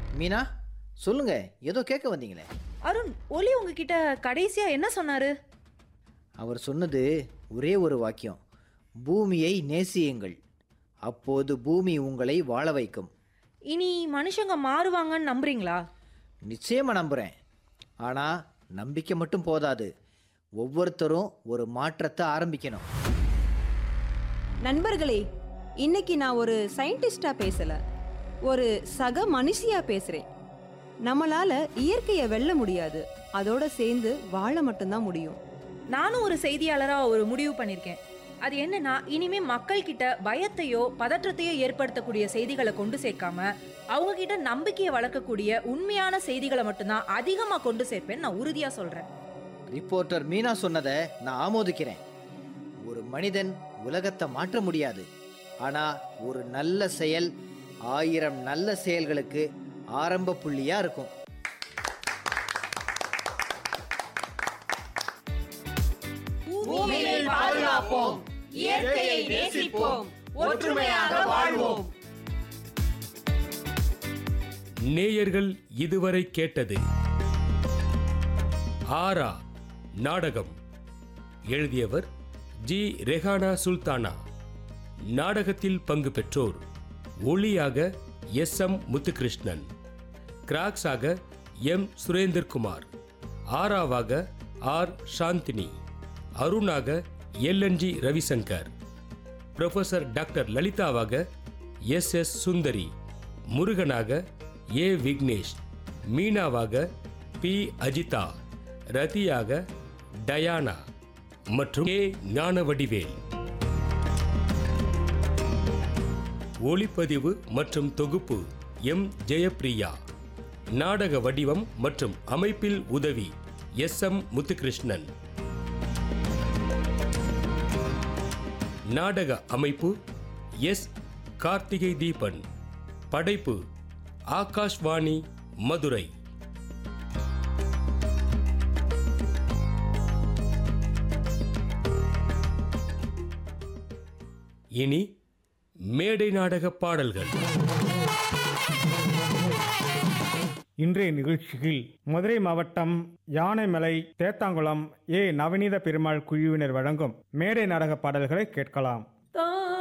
மீனா சொல்லுங்க ஏதோ கேட்க வந்தீங்களே அருண் ஒலி உங்ககிட்ட கடைசியா என்ன சொன்னாரு அவர் சொன்னது ஒரே ஒரு வாக்கியம் பூமியை நேசியுங்கள் அப்போது பூமி உங்களை வாழ வைக்கும் இனி மனுஷங்க மாறுவாங்கன்னு நம்புறீங்களா நிச்சயமா நம்புகிறேன் ஆனால் நம்பிக்கை மட்டும் போதாது ஒவ்வொருத்தரும் ஒரு மாற்றத்தை ஆரம்பிக்கணும் நண்பர்களே இன்னைக்கு நான் ஒரு சயின்டிஸ்டா பேசல ஒரு சக மனுஷியா பேசுறேன் நம்மளால இயற்கையை வெல்ல முடியாது அதோட சேர்ந்து வாழ மட்டும்தான் முடியும் நானும் ஒரு செய்தியாளரா ஒரு முடிவு பண்ணியிருக்கேன் அது என்னன்னா இனிமே மக்கள் கிட்ட பயத்தையோ பதற்றத்தையோ ஏற்படுத்தக்கூடிய செய்திகளை கொண்டு சேர்க்காம அவங்க கிட்ட நம்பிக்கையை வளர்க்கக்கூடிய உண்மையான செய்திகளை மட்டும்தான் அதிகமா கொண்டு சேர்ப்பேன்னு நான் உறுதியா சொல்றேன் ரிப்போர்ட்டர் மீனா சொன்னதை நான் ஆமோதிக்கிறேன் ஒரு மனிதன் உலகத்தை மாற்ற முடியாது ஆனால் ஒரு நல்ல செயல் ஆயிரம் நல்ல செயல்களுக்கு ஆரம்ப புள்ளியா இருக்கும் பூமியை பாதுகாப்போம் இயற்கையை நேசிப்போம் ஒற்றுமையாக வாழ்வோம் நேயர்கள் இதுவரை கேட்டது ஆரா நாடகம் எழுதியவர் ஜி ரெஹானா சுல்தானா நாடகத்தில் பங்கு பெற்றோர் ஒளியாக எஸ் எம் முத்துகிருஷ்ணன் கிராக்ஸாக எம் சுரேந்தர்குமார் ஆராவாக ஆர் சாந்தினி அருணாக எல்என்ஜி ரவிசங்கர் ப்ரொஃபசர் டாக்டர் லலிதாவாக எஸ் எஸ் சுந்தரி முருகனாக ஏ விக்னேஷ் மீனாவாக பி அஜிதா ரதியாக டயானா மற்றும் கே ஞானவடிவேல் ஒளிப்பதிவு மற்றும் தொகுப்பு எம் ஜெயப்பிரியா நாடக வடிவம் மற்றும் அமைப்பில் உதவி எஸ் எம் முத்துகிருஷ்ணன் நாடக அமைப்பு எஸ் கார்த்திகை தீபன் படைப்பு ஆகாஷ்வாணி மதுரை இனி மேடை நாடக பாடல்கள் இன்றைய நிகழ்ச்சியில் மதுரை மாவட்டம் யானைமலை தேத்தாங்குளம் ஏ நவநீத பெருமாள் குழுவினர் வழங்கும் மேடை நாடக பாடல்களை கேட்கலாம்